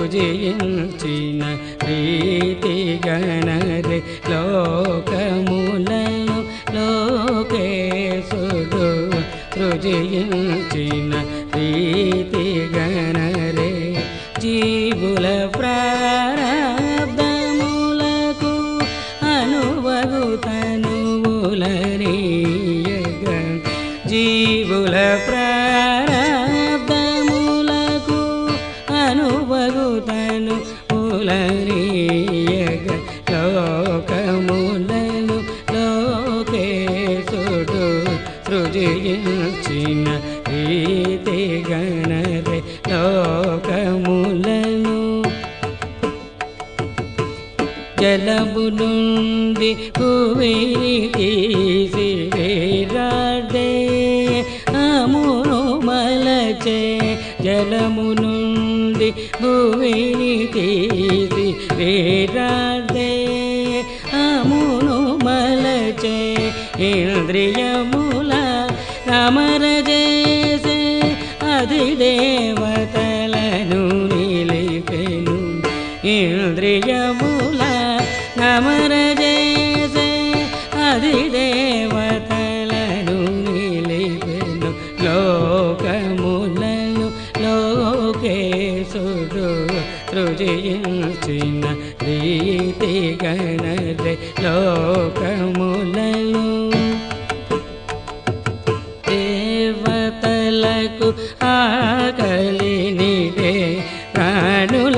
సృజించిన రీతి గణరే లోకములను లోకేశుడు సృజించిన రీతి గణరే జీవుల ప్రారబ్ధములకు అనువగు తనువులనీయగ జీవుల ప్రారబ్ధములకు అనువగు తనువులనీయగ లోకములను లోకేశుడు సృజించిన రీతి గణరే లోకములను జలము నుండి భూమిని తీసి వేరాడే అమును మలచే జలము నుండి భూమిని తీసి వేరాడే అమును మలచే ఇంద్రియముల నమరజేసే అది దేవతలను నిలిపెను ఇంద్రియముల నమరజేసే అది దేవతలను నిలిపెను లోకములను లోకేశుడు సృజించిన రీతి గణరే లోకములను దేవతలకు ఆకలినిదే ప్రాణుల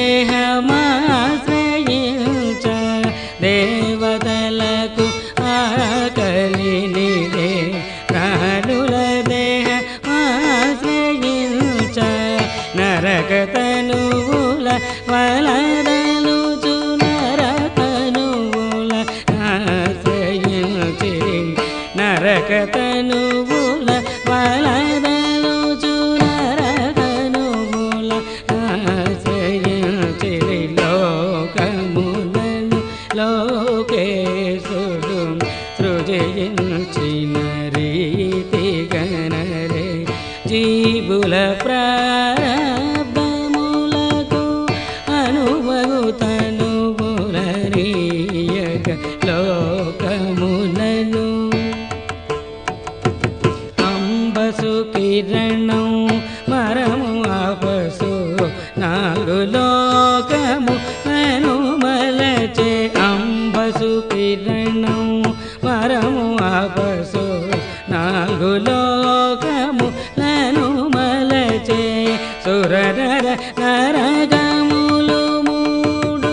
దేహమాశ్రయించ దేవతలకు ఆకలినిదే ప్రాణుల దేహమాశ్రయించ నరకతనువుల వలదలుచు నరకనువుల ఆశ్రయించి నరకతనువుల వలదలుచు నరకనువుల ఆశ్రయించి లోకములను లోకేశుడు సృజించిన రీతి గణరే జీవుల ప్రారబ్ధములకు అనువగు తనువులనీయగ లోకములను అంబసు కిరణం మరము ఆపసు నాలుగు లోకము నను మలచే అంబసు కిరణం మరము ఆపసు నాలుగు లోకము నను మలచే సురర నరగములు మూడు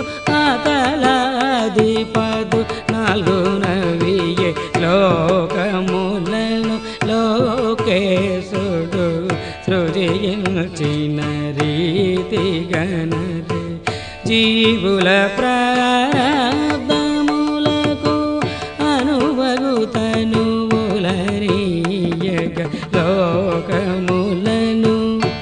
అతలాదిపదు నాలుగు నవియే లోకములను లోకేశుడు సృజించిన రీతి గణరే జీవుల ప్రారబ్ధములకు అనువగు తనువులనీయగ లోకములను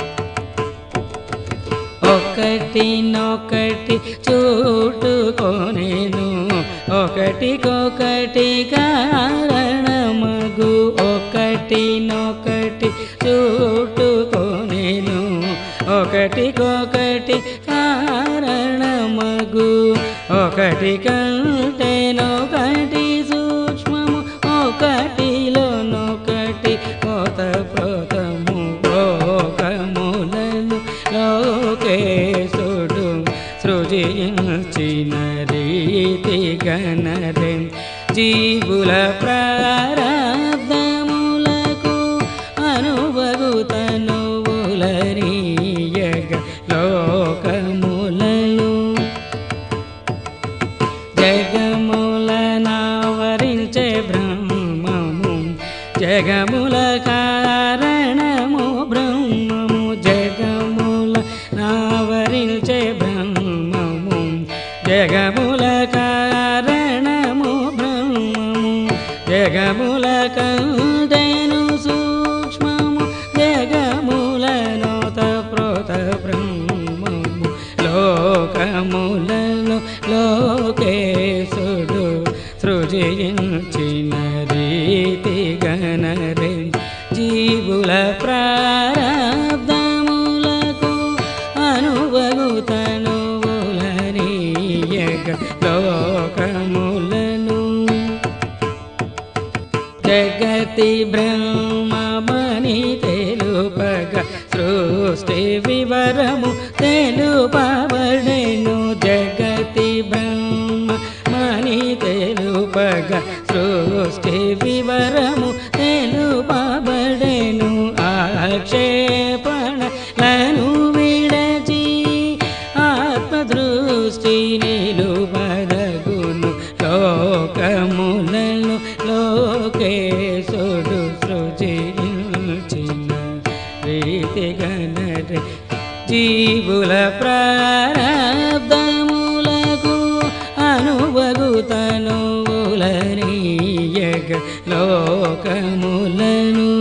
ఒకటినొకటి చూటుకొనేను ఒకటికొకటి కారణమగు ఒకటినొకటి చూటుకొనేను ఒకటికొకటి కారణమగు ఒకటి కంటేనొకటి సూక్ష్మము ఒకటిలోనొకటి కోత ప్రోతము లోకములను లోకేశుడు సృజించిన రీతి గణరే జీవుల ప్రారబ్ధములకు అనువగు తనువులనీయగ లోకములను జగములనావరించే బ్రహ్మము జగముల కారణము బ్రహ్మము జగముల నావరించే బ్రహ్మము జగముల కారణము బ్రహ్మము జగముల కంటేను సూక్ష్మము జగముల నోత ప్రోత బ్రహ్మము లోకములలో లోకేశుడు సృజించిన రీతి గణరే జీవుల ప్రారబ్ధములకు అనువగుత జగతి బ్రహ్మమని తెలుపగ సృష్టి వివరము తెలుపబడెను జగతి బ్రహ్మమని తెలుపగ సృష్టి వివరము తెలుపబడెను ఆక్షేపణలను విడచి ఆత్మదృష్టి నిలుపదగును లోకములను లోకేశుడు సృజించిన రీతిగనరే జీవుల ప్రారబ్ధములకు అనువగుతనువులనీయగ లోకములను